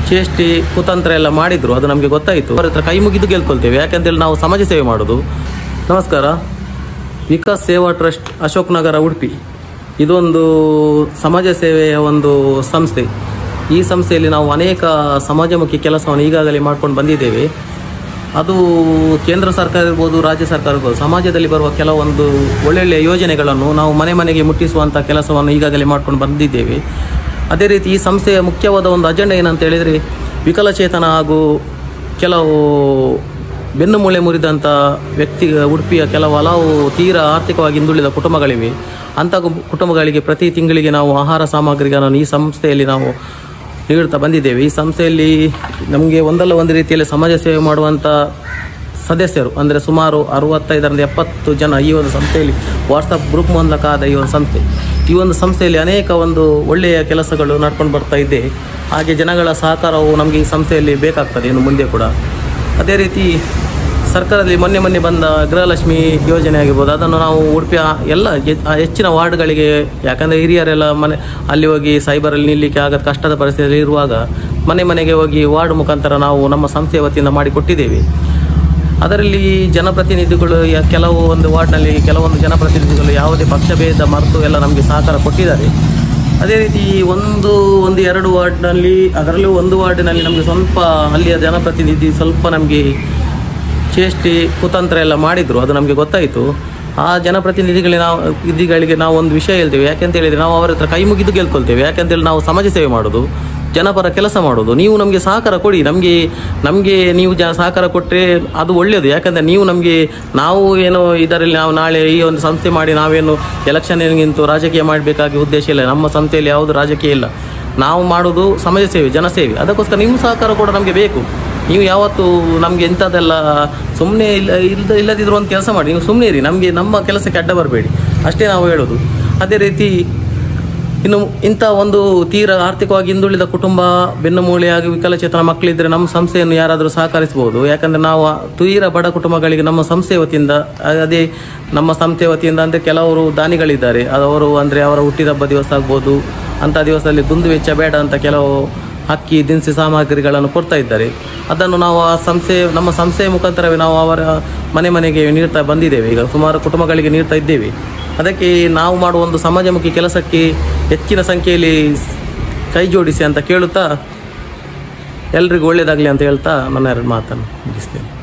ಚೇಷ್ಟೆ ಕುತಂತ್ರ ಎಲ್ಲ ಮಾಡಿದ್ರು ಅದು ನಮಗೆ ಗೊತ್ತಾಯಿತು ಅವ್ರ ಹತ್ರ ಕೈ ಮುಗಿದು ಗೆಲ್ಕೊಳ್ತೇವೆ ಯಾಕಂತೇಳಿ ನಾವು ಸಮಾಜ ಸೇವೆ ಮಾಡೋದು ನಮಸ್ಕಾರ ವಿಕಾಸ್ ಸೇವಾ ಟ್ರಸ್ಟ್ ಅಶೋಕ್ ನಗರ ಉಡುಪಿ ಇದೊಂದು ಸಮಾಜ ಸೇವೆಯ ಒಂದು ಸಂಸ್ಥೆ ಈ ಸಂಸ್ಥೆಯಲ್ಲಿ ನಾವು ಅನೇಕ ಸಮಾಜಮುಖಿ ಕೆಲಸವನ್ನು ಈಗಾಗಲೇ ಮಾಡ್ಕೊಂಡು ಬಂದಿದ್ದೇವೆ ಅದು ಕೇಂದ್ರ ಸರ್ಕಾರ ಇರ್ಬೋದು ರಾಜ್ಯ ಸರ್ಕಾರ ಇರ್ಬೋದು ಸಮಾಜದಲ್ಲಿ ಬರುವ ಕೆಲವೊಂದು ಒಳ್ಳೊಳ್ಳೆಯ ಯೋಜನೆಗಳನ್ನು ನಾವು ಮನೆ ಮನೆಗೆ ಮುಟ್ಟಿಸುವಂಥ ಕೆಲಸವನ್ನು ಈಗಾಗಲೇ ಮಾಡ್ಕೊಂಡು ಬಂದಿದ್ದೇವೆ ಅದೇ ರೀತಿ ಈ ಸಂಸ್ಥೆಯ ಮುಖ್ಯವಾದ ಒಂದು ಅಜೆಂಡಾ ಏನಂತ ಹೇಳಿದರೆ ವಿಕಲಚೇತನ ಹಾಗೂ ಕೆಲವು ಬೆನ್ನು ಮೂಳೆ ಮುರಿದಂಥ ವ್ಯಕ್ತಿ ಉಡುಪಿಯ ಕೆಲವು ಹಲವು ತೀರಾ ಆರ್ಥಿಕವಾಗಿ ಹಿಂದುಳಿದ ಕುಟುಂಬಗಳಿವೆ ಅಂಥ ಕು- ಕುಟುಂಬಗಳಿಗೆ ಪ್ರತಿ ತಿಂಗಳಿಗೆ ನಾವು ಆಹಾರ ಸಾಮಗ್ರಿಗಳನ್ನು ಈ ಸಂಸ್ಥೆಯಲ್ಲಿ ನಾವು ನೀಡುತ್ತಾ ಬಂದಿದ್ದೇವೆ ಈ ಸಂಸ್ಥೆಯಲ್ಲಿ ನಮಗೆ ಒಂದಲ್ಲ ಒಂದು ರೀತಿಯಲ್ಲಿ ಸಮಾಜ ಸೇವೆ ಮಾಡುವಂಥ ಸದಸ್ಯರು ಅಂದರೆ ಸುಮಾರು ಅರವತ್ತೈದರಿಂದ ಎಪ್ಪತ್ತು ಜನ ಈ ಒಂದು ಸಂಸ್ಥೆಯಲ್ಲಿ ವಾಟ್ಸಪ್ ಗ್ರೂಪ್ ಮೂಲಕ ಆದ ಈ ಒಂದು ಸಂಸ್ಥೆ ಈ ಒಂದು ಸಂಸ್ಥೆಯಲ್ಲಿ ಅನೇಕ ಒಂದು ಒಳ್ಳೆಯ ಕೆಲಸಗಳು ನಡ್ಕೊಂಡು ಬರ್ತಾ ಇದೆ ಹಾಗೆ ಜನಗಳ ಸಹಕಾರವು ನಮಗೆ ಈ ಸಂಸ್ಥೆಯಲ್ಲಿ ಬೇಕಾಗ್ತದೆ ಇನ್ನು ಮುಂದೆ ಕೂಡ ಅದೇ ರೀತಿ ಸರ್ಕಾರದಲ್ಲಿ ಮೊನ್ನೆ ಮೊನ್ನೆ ಬಂದ ಗೃಹಲಕ್ಷ್ಮಿ ಯೋಜನೆ ಆಗಿರ್ಬೋದು ಅದನ್ನು ನಾವು ಉಡುಪಿಯ ಎಲ್ಲ ಹೆ- ಆ ಹೆಚ್ಚಿನ ವಾರ್ಡ್ಗಳಿಗೆ ಯಾಕಂದರೆ ಹಿರಿಯರೆಲ್ಲ ಮನೆ ಅಲ್ಲಿ ಹೋಗಿ ಸೈಬರಲ್ಲಿ ನಿಲ್ಲಲಿಕ್ಕೆ ಆಗದ ಕಷ್ಟದ ಪರಿಸ್ಥಿತಿಯಲ್ಲಿ ಇರುವಾಗ ಮನೆ ಮನೆಗೆ ಹೋಗಿ ವಾರ್ಡ್ ಮುಖಾಂತರ ನಾವು ನಮ್ಮ ಸಂಸ್ಥೆಯ ವತಿಯಿಂದ ಮಾಡಿಕೊಟ್ಟಿದ್ದೇವೆ ಅದರಲ್ಲಿ ಜನಪ್ರತಿನಿಧಿಗಳು ಯ- ಕೆಲವು ಒಂದು ವಾರ್ಡ್ನಲ್ಲಿ ಕೆಲವೊಂದು ಜನಪ್ರತಿನಿಧಿಗಳು ಯಾವುದೇ ಪಕ್ಷಭೇದ ಮರೆತು ಎಲ್ಲ ನಮಗೆ ಸಹಕಾರ ಕೊಟ್ಟಿದ್ದಾರೆ ಅದೇ ರೀತಿ ಒಂದು ಒಂದು ಎರಡು ವಾರ್ಡ್ನಲ್ಲಿ ಅದರಲ್ಲೂ ಒಂದು ವಾರ್ಡಿನಲ್ಲಿ ನಮಗೆ ಸ್ವಲ್ಪ ಅಲ್ಲಿಯ ಜನಪ್ರತಿನಿಧಿ ಸ್ವಲ್ಪ ನಮಗೆ ಚೇಷ್ಟೆ ಕುತಂತ್ರ ಎಲ್ಲ ಮಾಡಿದ್ರು ಅದು ನಮಗೆ ಗೊತ್ತಾಯಿತು ಆ ಜನಪ್ರತಿನಿಧಿಗಳಿಗೆ ನಾವು ನಿಧಿಗಳಿಗೆ ನಾವು ಒಂದು ವಿಷಯ ಹೇಳ್ತೇವೆ ಯಾಕೆಂತ ಹೇಳಿದ್ರೆ ನಾವು ಅವರ ಹತ್ರ ಕೈ ಮುಗಿದು ಗೆಲ್ಕೊಳ್ತೇವೆ ಯಾಕೆಂತೇಳಿ ನಾವು ಸಮಾಜ ಸೇವೆ ಮಾಡೋದು ಜನಪರ ಕೆಲಸ ಮಾಡೋದು ನೀವು ನಮಗೆ ಸಹಕಾರ ಕೊಡಿ ನಮಗೆ ನಮಗೆ ನೀವು ಜ ಸಹಕಾರ ಕೊಟ್ಟರೆ ಅದು ಒಳ್ಳೆಯದು ಯಾಕಂದರೆ ನೀವು ನಮಗೆ ನಾವು ಏನು ಇದರಲ್ಲಿ ನಾವು ನಾಳೆ ಈ ಒಂದು ಸಂಸ್ಥೆ ಮಾಡಿ ನಾವೇನು ಎಲೆಕ್ಷನ್ಗಿಂತೂ ರಾಜಕೀಯ ಮಾಡಬೇಕಾಗಿ ಉದ್ದೇಶ ಇಲ್ಲ ನಮ್ಮ ಸಂಸ್ಥೆಯಲ್ಲಿ ಯಾವುದು ರಾಜಕೀಯ ಇಲ್ಲ ನಾವು ಮಾಡೋದು ಸಮಾಜ ಸೇವೆ ಜನಸೇವೆ ಅದಕ್ಕೋಸ್ಕರ ನಿಮ್ಮ ಸಹಕಾರ ಕೂಡ ನಮಗೆ ಬೇಕು ನೀವು ಯಾವತ್ತು ನಮಗೆ ಎಂಥದ್ದೆಲ್ಲ ಸುಮ್ಮನೆ ಇಲ್ಲ ಇಲ್ಲದ ಇಲ್ಲದಿದ್ರು ಒಂದು ಕೆಲಸ ಮಾಡಿ ನೀವು ಸುಮ್ಮನೆ ಇರಿ ನಮಗೆ ನಮ್ಮ ಕೆಲಸಕ್ಕೆ ಅಡ್ಡ ಬರಬೇಡಿ ಅಷ್ಟೇ ನಾವು ಹೇಳೋದು ಅದೇ ರೀತಿ ಇನ್ನು ಇಂಥ ಒಂದು ತೀರ ಆರ್ಥಿಕವಾಗಿ ಹಿಂದುಳಿದ ಕುಟುಂಬ ಬೆನ್ನುಮೂಳೆಯಾಗಿ ವಿಕಲಚೇತನ ಮಕ್ಕಳಿದ್ರೆ ನಮ್ಮ ಸಂಸ್ಥೆಯನ್ನು ಯಾರಾದರೂ ಸಹಕರಿಸಬಹುದು ಯಾಕಂದರೆ ನಾವು ತೀರ ಬಡ ಕುಟುಂಬಗಳಿಗೆ ನಮ್ಮ ಸಂಸ್ಥೆ ವತಿಯಿಂದ ಅದೇ ನಮ್ಮ ಸಂಸ್ಥೆ ವತಿಯಿಂದ ಅಂದರೆ ಕೆಲವರು ದಾನಿಗಳಿದ್ದಾರೆ ಅವರು ಅಂದರೆ ಅವರ ಹುಟ್ಟಿದಬ್ಬ ದಿವಸ ಆಗ್ಬೋದು ಅಂಥ ದಿವಸದಲ್ಲಿ ದುಂದು ವೆಚ್ಚ ಬೇಡ ಅಂತ ಕೆಲವು ಅಕ್ಕಿ ದಿನಸಿ ಸಾಮಗ್ರಿಗಳನ್ನು ಕೊಡ್ತಾ ಇದ್ದಾರೆ ಅದನ್ನು ನಾವು ಆ ಸಂಸ್ಥೆ ನಮ್ಮ ಸಂಸ್ಥೆಯ ಮುಖಾಂತರವೇ ನಾವು ಅವರ ಮನೆ ಮನೆಗೆ ನೀಡ್ತಾ ಬಂದಿದ್ದೇವೆ ಈಗ ಸುಮಾರು ಕುಟುಂಬಗಳಿಗೆ ನೀಡ್ತಾ ಇದ್ದೇವೆ ಅದಕ್ಕೆ ನಾವು ಮಾಡುವ ಒಂದು ಸಮಾಜಮುಖಿ ಕೆಲಸಕ್ಕೆ ಹೆಚ್ಚಿನ ಸಂಖ್ಯೆಯಲ್ಲಿ ಕೈ ಜೋಡಿಸಿ ಅಂತ ಕೇಳುತ್ತಾ ಎಲ್ರಿಗೂ ಒಳ್ಳೆಯದಾಗಲಿ ಅಂತ ಹೇಳ್ತಾ ನನ್ನ ಎರಡು ಮಾತನ್ನು ಮುಗಿಸ್ತೇನೆ